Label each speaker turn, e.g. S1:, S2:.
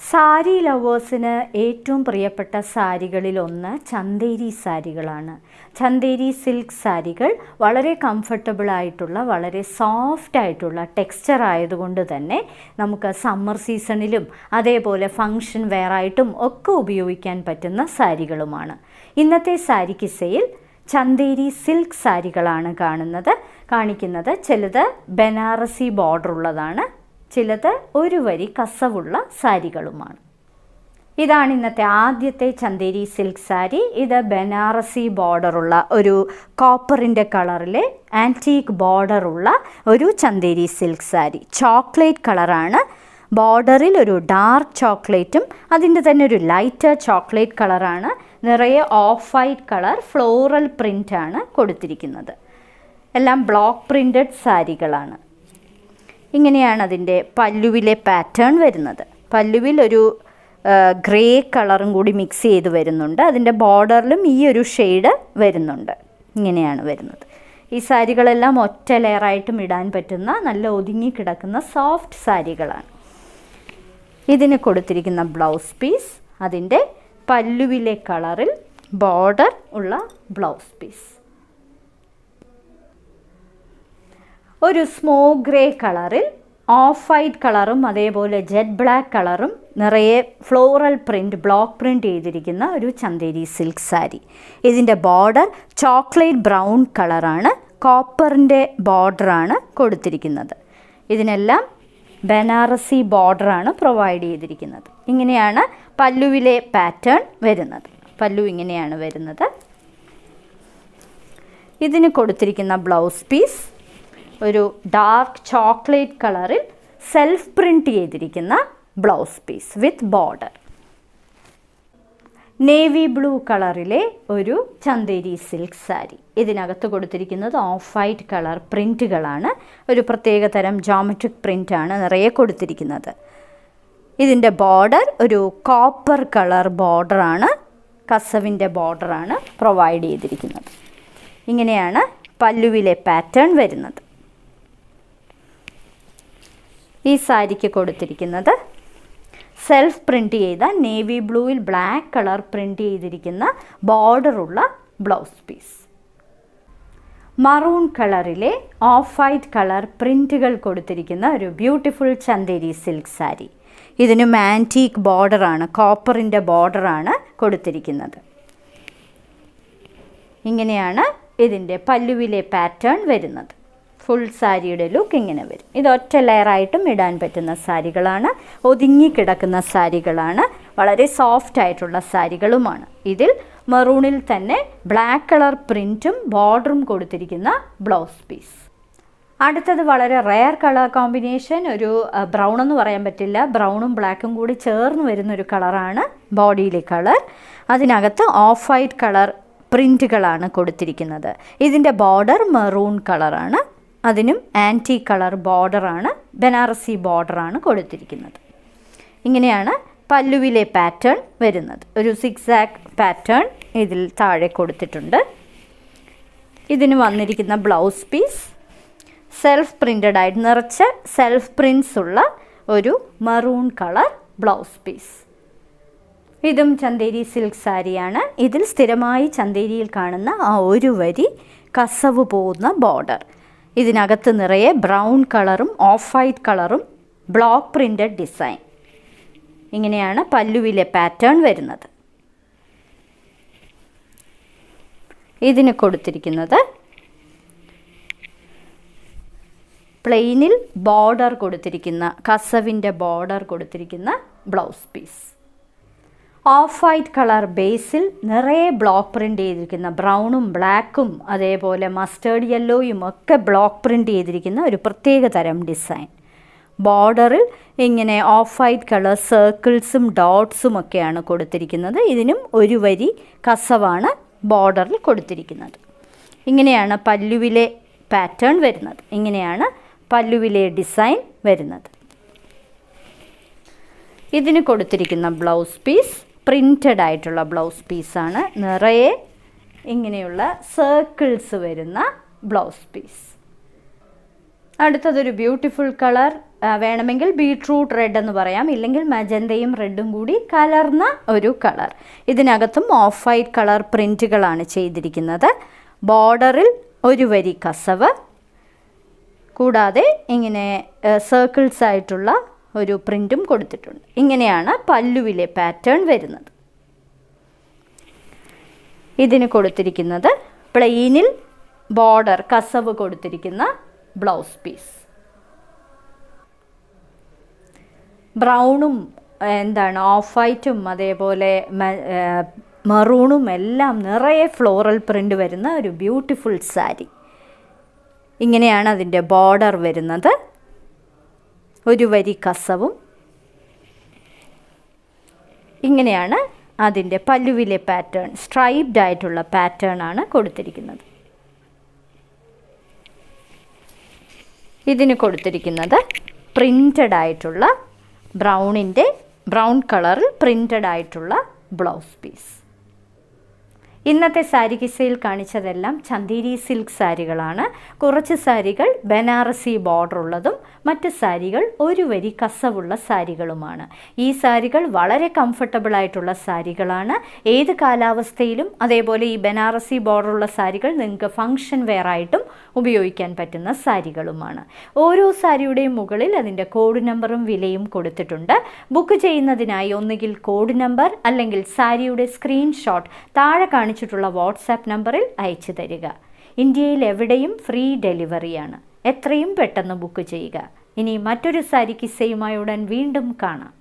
S1: സാരി ലവേഴ്സിന് ഏറ്റവും പ്രിയപ്പെട്ട സാരികളിലൊന്ന് ചന്തേരി സാരികളാണ് ചന്തേരി സിൽക്ക് സാരികൾ വളരെ കംഫർട്ടബിൾ ആയിട്ടുള്ള വളരെ സോഫ്റ്റ് ആയിട്ടുള്ള ടെക്സ്ചർ ആയതുകൊണ്ട് തന്നെ നമുക്ക് സമ്മർ സീസണിലും അതേപോലെ ഫങ്ഷൻ വെയറായിട്ടും ഒക്കെ ഉപയോഗിക്കാൻ പറ്റുന്ന സാരികളുമാണ് ഇന്നത്തെ സാരി കിസയിൽ ചന്തേരി സിൽക്ക് സാരികളാണ് കാണുന്നത് കാണിക്കുന്നത് ചിലത് ബനാറസി ബോർഡർ ഉള്ളതാണ് ചിലത് ഒരു വരി കസവുള്ള സാരികളുമാണ് ഇതാണ് ഇന്നത്തെ ആദ്യത്തെ ചന്തേരി സിൽക്ക് സാരി ഇത് ബനാറസി ബോർഡറുള്ള ഒരു കോപ്പറിൻ്റെ കളറിലെ ആൻറ്റീക്ക് ബോർഡറുള്ള ഒരു ചന്തേരി സിൽക്ക് സാരി ചോക്ലേറ്റ് കളറാണ് ബോർഡറിൽ ഒരു ഡാർക്ക് ചോക്ലേറ്റും അതിൻ്റെ തന്നെ ഒരു ലൈറ്റ് ചോക്ലേറ്റ് കളറാണ് നിറയെ ഓഫ് വൈറ്റ് കളർ ഫ്ലോറൽ പ്രിൻ്റാണ് കൊടുത്തിരിക്കുന്നത് എല്ലാം ബ്ലോക്ക് പ്രിൻറ്റഡ് സാരികളാണ് ഇങ്ങനെയാണ് അതിൻ്റെ പല്ലുവിലെ പാറ്റേൺ വരുന്നത് പല്ലുവിൽ ഒരു ഗ്രേ കളറും കൂടി മിക്സ് ചെയ്ത് വരുന്നുണ്ട് അതിൻ്റെ ബോർഡറിലും ഈ ഒരു ഷെയ്ഡ് വരുന്നുണ്ട് ഇങ്ങനെയാണ് വരുന്നത് ഈ സാരികളെല്ലാം ഒറ്റ ലെയറായിട്ടും ഇടാൻ പറ്റുന്ന നല്ല ഒതുങ്ങി കിടക്കുന്ന സോഫ്റ്റ് സാരികളാണ് ഇതിന് കൊടുത്തിരിക്കുന്ന ബ്ലൗസ് പീസ് അതിൻ്റെ പല്ലുവിലെ കളറിൽ ബോർഡർ ഉള്ള ബ്ലൗസ് പീസ് ഒരു സ്മോ ഗ്രേ കളറിൽ ഓഫ് വൈറ്റ് കളറും അതേപോലെ ജെറ്റ് ബ്ലാക്ക് കളറും നിറയെ ഫ്ലോറൽ പ്രിൻറ്റ് ബ്ലോക്ക് പ്രിൻറ്റ് ചെയ്തിരിക്കുന്ന ഒരു ചന്തേരി സിൽക്ക് സാരി ഇതിൻ്റെ ബോർഡർ ചോക്ലേറ്റ് ബ്രൗൺ കളറാണ് കോപ്പറിൻ്റെ ബോർഡറാണ് കൊടുത്തിരിക്കുന്നത് ഇതിനെല്ലാം ബനാറസി ബോർഡറാണ് പ്രൊവൈഡ് ചെയ്തിരിക്കുന്നത് ഇങ്ങനെയാണ് പല്ലുവിലെ പാറ്റേൺ വരുന്നത് പല്ലു ഇങ്ങനെയാണ് വരുന്നത് ഇതിന് കൊടുത്തിരിക്കുന്ന ബ്ലൗസ് പീസ് ഒരു ഡാർക്ക് ചോക്ലേറ്റ് കളറിൽ സെൽഫ് പ്രിൻറ്റ് ചെയ്തിരിക്കുന്ന blouse piece with border navy blue കളറിലെ ഒരു ചന്തേരി സിൽക്ക് സാരി ഇതിനകത്ത് കൊടുത്തിരിക്കുന്നത് ഓഫ് വൈറ്റ് കളർ പ്രിൻറ്റുകളാണ് ഒരു പ്രത്യേക തരം ജോമെട്രിക് പ്രിൻ്റാണ് നിറയെ കൊടുത്തിരിക്കുന്നത് ഇതിൻ്റെ ബോർഡർ ഒരു കോപ്പർ കളർ ബോർഡറാണ് കസവിൻ്റെ ബോർഡറാണ് പ്രൊവൈഡ് ചെയ്തിരിക്കുന്നത് ഇങ്ങനെയാണ് പല്ലുവിലെ പാറ്റേൺ വരുന്നത് ഈ സാരിക്ക് കൊടുത്തിരിക്കുന്നത് സെൽഫ് പ്രിൻ്റ് ചെയ്ത നേവി ബ്ലൂവിൽ ബ്ലാക്ക് കളർ പ്രിൻ്റ് ചെയ്തിരിക്കുന്ന ബോർഡറുള്ള ബ്ലൗസ് പീസ് മറൂൺ കളറിലെ ഓഫ് വൈറ്റ് കളർ പ്രിൻറ്റുകൾ കൊടുത്തിരിക്കുന്ന ഒരു ബ്യൂട്ടിഫുൾ ചന്തേരി സിൽക്ക് സാരി ഇതിനും ആൻറ്റീക്ക് ബോർഡറാണ് കോപ്പറിൻ്റെ ബോർഡറാണ് കൊടുത്തിരിക്കുന്നത് ഇങ്ങനെയാണ് ഇതിൻ്റെ പല്ലുവിലെ പാറ്റേൺ വരുന്നത് ഫുൾ സാരിയുടെ ലുക്ക് ഇങ്ങനെ വരും ഇത് ഒറ്റ ലെയറായിട്ടും ഇടാൻ പറ്റുന്ന സാരികളാണ് ഒതുങ്ങി കിടക്കുന്ന സാരികളാണ് വളരെ സോഫ്റ്റ് ആയിട്ടുള്ള സാരികളുമാണ് ഇതിൽ മെറൂണിൽ തന്നെ ബ്ലാക്ക് കളർ പ്രിൻറ്റും ബോർഡറും കൊടുത്തിരിക്കുന്ന ബ്ലൗസ് പീസ് അടുത്തത് വളരെ റെയർ കളർ കോമ്പിനേഷൻ ഒരു ബ്രൗൺ എന്ന് പറയാൻ പറ്റില്ല ബ്രൗണും ബ്ലാക്കും കൂടി ചേർന്ന് വരുന്ന ഒരു കളറാണ് ബോഡിയിലെ കളർ അതിനകത്ത് ഓഫ് വൈറ്റ് കളർ പ്രിൻറ്റുകളാണ് കൊടുത്തിരിക്കുന്നത് ഇതിൻ്റെ ബോർഡർ മെറൂൺ കളറാണ് അതിനും ആൻറ്റി കളർ ബോർഡറാണ് ബനാറസി ബോർഡറാണ് കൊടുത്തിരിക്കുന്നത് ഇങ്ങനെയാണ് പല്ലുവിലെ പാറ്റേൺ വരുന്നത് ഒരു സിക്സ് ആക്ക് പാറ്റേൺ ഇതിൽ താഴെ കൊടുത്തിട്ടുണ്ട് ഇതിന് വന്നിരിക്കുന്ന ബ്ലൗസ് പീസ് സെൽഫ് പ്രിൻ്റഡ് ആയിട്ട് നിറച്ച് സെൽഫ് പ്രിൻസ് ഉള്ള ഒരു മറൂൺ കളർ ബ്ലൗസ് പീസ് ഇതും ചന്തേരി സിൽക്ക് സാരിയാണ് ഇതിൽ സ്ഥിരമായി ചന്തേരിയിൽ കാണുന്ന ആ ഒരു വരി കസവ് പോകുന്ന ബോർഡർ ഇതിനകത്ത് നിറയെ ബ്രൗൺ കളറും ഓഫ് വൈറ്റ് കളറും ബ്ലോക്ക് പ്രിൻ്റഡ് ഡിസൈൻ ഇങ്ങനെയാണ് പല്ലുവിലെ പാറ്റേൺ വരുന്നത് ഇതിന് കൊടുത്തിരിക്കുന്നത് പ്ലെയിനിൽ ബോർഡർ കൊടുത്തിരിക്കുന്ന കസവിൻ്റെ ബോർഡർ കൊടുത്തിരിക്കുന്ന blouse piece off white colour ബേസിൽ നിറയെ ബ്ലോക്ക് പ്രിൻ്റ് ചെയ്തിരിക്കുന്ന ബ്രൗണും ബ്ലാക്കും അതേപോലെ മസ്റ്റേർഡ് യെല്ലോയും ഒക്കെ ബ്ലോക്ക് പ്രിൻ്റ് ചെയ്തിരിക്കുന്ന ഒരു പ്രത്യേക തരം ഡിസൈൻ ബോർഡറിൽ ഇങ്ങനെ ഓഫ് വൈറ്റ് കളർ സർക്കിൾസും ഡോട്ട്സും ഒക്കെയാണ് കൊടുത്തിരിക്കുന്നത് ഇതിനും ഒരു വരി കസവാണ് ബോർഡറിൽ കൊടുത്തിരിക്കുന്നത് ഇങ്ങനെയാണ് പല്ലുവിലെ പാറ്റേൺ വരുന്നത് ഇങ്ങനെയാണ് പല്ലുവിലെ ഡിസൈൻ വരുന്നത് ഇതിന് കൊടുത്തിരിക്കുന്ന ബ്ലൗസ് പീസ് പ്രിൻറ്റഡ് ആയിട്ടുള്ള ബ്ലൗസ് പീസാണ് നിറയെ ഇങ്ങനെയുള്ള സർക്കിൾസ് വരുന്ന ബ്ലൗസ് പീസ് അടുത്തതൊരു ബ്യൂട്ടിഫുൾ കളർ ആ, വേണമെങ്കിൽ ബീട്രൂട്ട് റെഡ് എന്ന് പറയാം ഇല്ലെങ്കിൽ മജന്തയും റെഡും കൂടി കലർന്ന ഒരു കളർ ഇതിനകത്തും ഓഫ് വൈറ്റ് കളർ പ്രിൻറ്റുകളാണ് ചെയ്തിരിക്കുന്നത് ബോർഡറിൽ ഒരു വരി കസവ് കൂടാതെ ഇങ്ങനെ സർക്കിൾസ് ആയിട്ടുള്ള ഒരു പ്രിൻറ്റും കൊടുത്തിട്ടുണ്ട് ഇങ്ങനെയാണ് പല്ലുവിലെ പാറ്റേൺ വരുന്നത് ഇതിന് കൊടുത്തിരിക്കുന്നത് പ്ലെയിനിൽ ബോർഡർ കസവ് കൊടുത്തിരിക്കുന്ന ബ്ലൗസ് പീസ് ബ്രൗണും എന്താണ് ഓഫ് വൈറ്റും അതേപോലെ മെറൂണും എല്ലാം നിറയെ ഫ്ലോറൽ പ്രിൻ്റ് വരുന്ന ഒരു ബ്യൂട്ടിഫുൾ സാരി ഇങ്ങനെയാണ് അതിൻ്റെ ബോർഡർ വരുന്നത് ഒരു വരി കസവും ഇങ്ങനെയാണ് അതിൻ്റെ പല്ലുവിലെ പാറ്റേൺ സ്ട്രൈപ്ഡ് ആയിട്ടുള്ള പാറ്റേൺ ആണ് കൊടുത്തിരിക്കുന്നത് ഇതിന് കൊടുത്തിരിക്കുന്നത് പ്രിൻറ്റഡ് ആയിട്ടുള്ള ബ്രൗണിൻ്റെ ബ്രൗൺ കളറിൽ പ്രിൻറ്റഡ് ആയിട്ടുള്ള ബ്ലൗസ് പീസ് ഇന്നത്തെ സാരി കിസയിൽ കാണിച്ചതെല്ലാം ചന്തേരി സിൽക്ക് സാരികളാണ് കുറച്ച് സാരികൾ ബനാറസി ബോർഡർ ഉള്ളതും മറ്റ് സാരികൾ ഒരു വരി കസവുള്ള സാരികളുമാണ് ഈ സാരികൾ വളരെ കംഫർട്ടബിൾ ആയിട്ടുള്ള സാരികളാണ് ഏത് കാലാവസ്ഥയിലും അതേപോലെ ഈ ബനാറസി ബോർഡറുള്ള സാരികൾ നിങ്ങൾക്ക് ഫങ്ഷൻ വെയർ ആയിട്ടും ഉപയോഗിക്കാൻ പറ്റുന്ന സാരികളുമാണ് ഓരോ സാരിയുടെയും മുകളിൽ അതിൻ്റെ കോഡ് നമ്പറും വിലയും കൊടുത്തിട്ടുണ്ട് ബുക്ക് ചെയ്യുന്നതിനായി ഒന്നുകിൽ കോഡ് നമ്പർ അല്ലെങ്കിൽ സാരിയുടെ സ്ക്രീൻഷോട്ട് താഴെ കാണിച്ചിട്ടുള്ള വാട്സാപ്പ് നമ്പറിൽ അയച്ചു തരിക ഇന്ത്യയിൽ എവിടെയും ഫ്രീ ഡെലിവറിയാണ് എത്രയും പെട്ടെന്ന് ബുക്ക് ചെയ്യുക ഇനി മറ്റൊരു സാരി കിസ്സയുമായി ഉടൻ വീണ്ടും കാണാം